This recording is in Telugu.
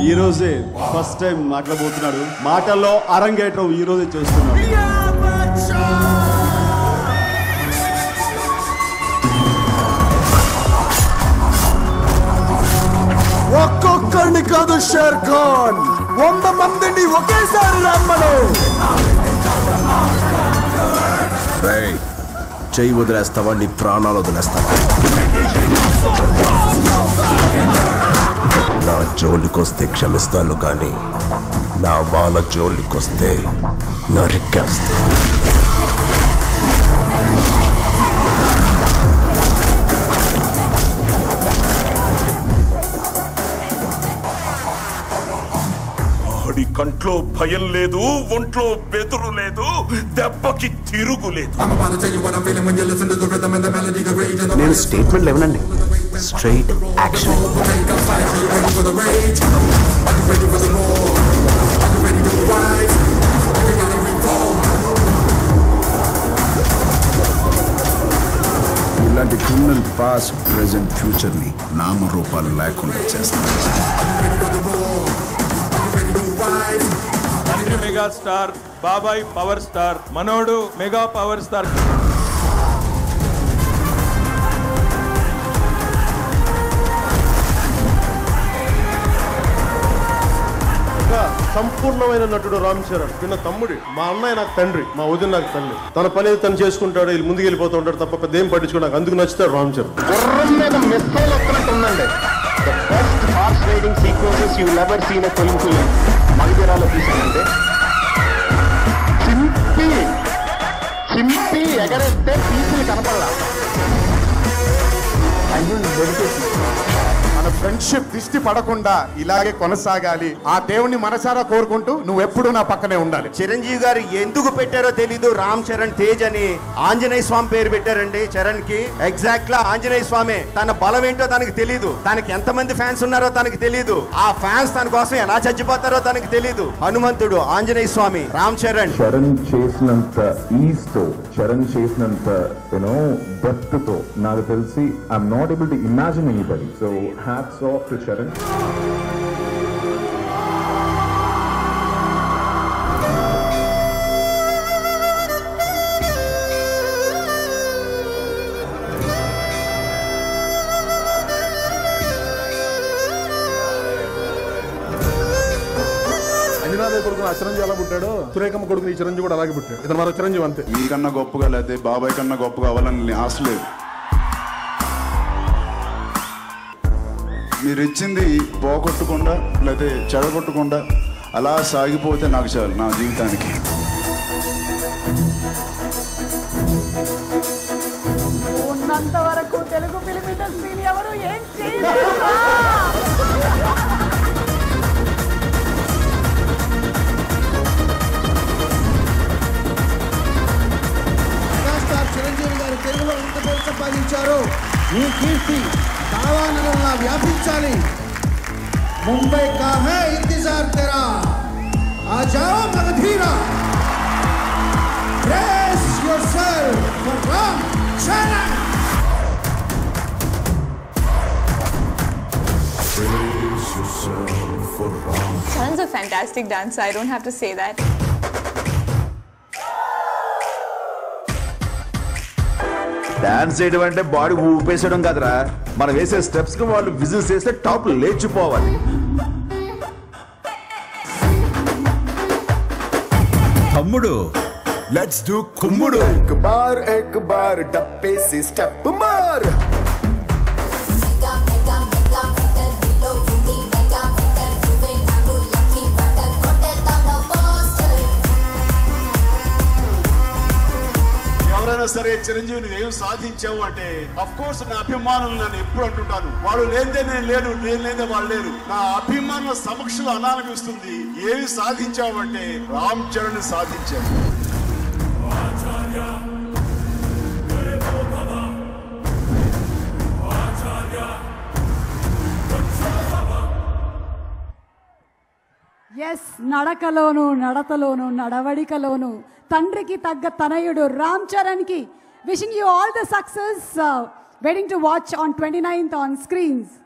ఈ రోజే ఫస్ట్ టైం మాట్లాడబోతున్నాడు మాటల్లో అరంగేట్రం ఈ రోజే చేస్తున్నాడు ఒక్కొక్కరిని కాదు షేర్ ఖాన్ వంద మందిని ఒకేసారి రమ్మను చెయ్యి వదిలేస్తావా నీ ప్రాణాలు వదిలేస్తావా నా జోలికొస్తే క్షమిస్తాను కానీ నా వాళ్ళ జోలికొస్తే నరికేస్తా వాడి కంట్లో భయం లేదు ఒంట్లో బెదురు లేదు దెబ్బకి తిరుగు లేదు I'm about to tell you what I'm feeling when you listen to the rhythm and the melody, the rage and the నేను స్టేట్మెంట్ ఇవ్వనండి straight action make a fight. Are you ready for the rage? Are you ready for the roar? Are you ready to rise? Are you ready to revolt? ఇలాంటి క్రిమినల్ పాస్ట్ ప్రెసెంట్ ఫ్యూచర్ ని నామరూపాలు లేకుండా చేస్తారు మెగా స్టార్ బాబాయ్ పవర్ స్టార్ మనోడు మెగా పవర్ స్టార్ ఒక సంపూర్ణమైన నటుడు రామ్ చరణ్ చిన్న తమ్ముడి మా అన్నయ్య నాకు తండ్రి మా వదిన నాకు తల్లి తన పని ఏదో తను చేసుకుంటాడు వీళ్ళు ముందుకు వెళ్ళిపోతూ ఉంటాడు తప్ప పెద్ద ఏం పట్టించుకో నాకు అందుకు నచ్చుతాడు రామ్ చరణ్ గుర్రం మీద మిస్సైల్ వస్తున్నట్టు ఉందండి the best horse riding sequences you never seen a film film మగధీరాలో తీసానంటే చింపి చింపి ఎగరేస్తే పీసులు కనపడలా మన ఫ్రెండ్షిప్ దిష్టి పడకుండా ఇలాగే కొనసాగాలి ఆ దేవుణ్ణి మనసారా కోరుకుంటూ నువ్వు ఎప్పుడు నా పక్కనే ఉండాలి చిరంజీవి గారు ఎందుకు పెట్టారో తెలీదు రామ్ చరణ్ తేజ్ అని ఆంజనేయ స్వామి పేరు పెట్టారండి చరణ్ కి ఎగ్జాక్ట్ లా ఆంజనేయ స్వామి తన బలం ఏంటో తనకి తెలీదు తనకి ఎంతమంది ఫ్యాన్స్ ఉన్నారో తనకి తెలీదు ఆ ఫ్యాన్స్ తన కోసం ఎలా చచ్చిపోతారో తనకి తెలీదు హనుమంతుడు ఆంజనేయ స్వామి రామ్ చరణ్ చరణ్ చేసినంత ఈజ్ తో చరణ్ చేసినంత యూనో డెప్త్ తో నాకు తెలిసి I'm not able to imagine anybody so hats off to Charan Anjanathayya కొడుకుని ఆ చిరంజీవి ఎలా పుట్టాడు సురేఖమ్మ కొడుకుని ఈ చిరంజీవి కూడా అలాగే పుట్టాడు ఇతను మరో చిరంజీవి అంతే మీకన్నా గొప్పగా లేకపోతే బాబాయ్ కన్నా గొప్పగా అవ్వాలని ఆశ లేదు మీరు ఇచ్చింది పోగొట్టకుండా లేకపోతే చెడగొట్టకుండా అలా సాగిపోతే నాకు చాలు నా జీవితానికి ఉన్నంత వరకు తెలుగు ఫిలిం ఇండస్ట్రీని ఎవరు ఏం చేయలేరు మెగాస్టార్ చిరంజీవి గారు తెలుగులో ఎంత పేరు సంపాదించారో ఈ కీర్తి కావాలనలా వ్యాపించాలి ముంబై కా హై ఇంతజార్ తెరా ఆ జాओ Magadheera praise yourself for Ram Charan Charan's a fantastic dancer. I don't have to say that. Dance చేయడం అంటే బాడీ ఊపేసడం కదరా మనం వేసే స్టెప్స్ కి వాళ్ళు విజిల్స్ చేస్తే టాప్ లేచిపోవాలి తమ్ముడు లెట్స్ డూ కుమ్ముడు एक बार एक बार डप्पे से स्टेप मार ఎవరైనా సరే చిరంజీవి నువ్వు ఏం సాధించావు అంటే అఫ్ కోర్స్ నా అభిమానులు నన్ను ఎప్పుడు అంటుంటాను వాళ్ళు లేదే నేను లేను నేను లేదే వాళ్ళు లేరు నా అభిమానుల సమక్షంలో అనాలనిపిస్తుంది ఏమి సాధించావు అంటే రామ్ చరణ్ సాధించావు ఎస్ నడకలోను నడతలోను నడవడికలోను తండ్రికి తగ్గ తనయుడు రామ్ చరణ్ కి wishing you all the success waiting to watch on twenty ninth on screens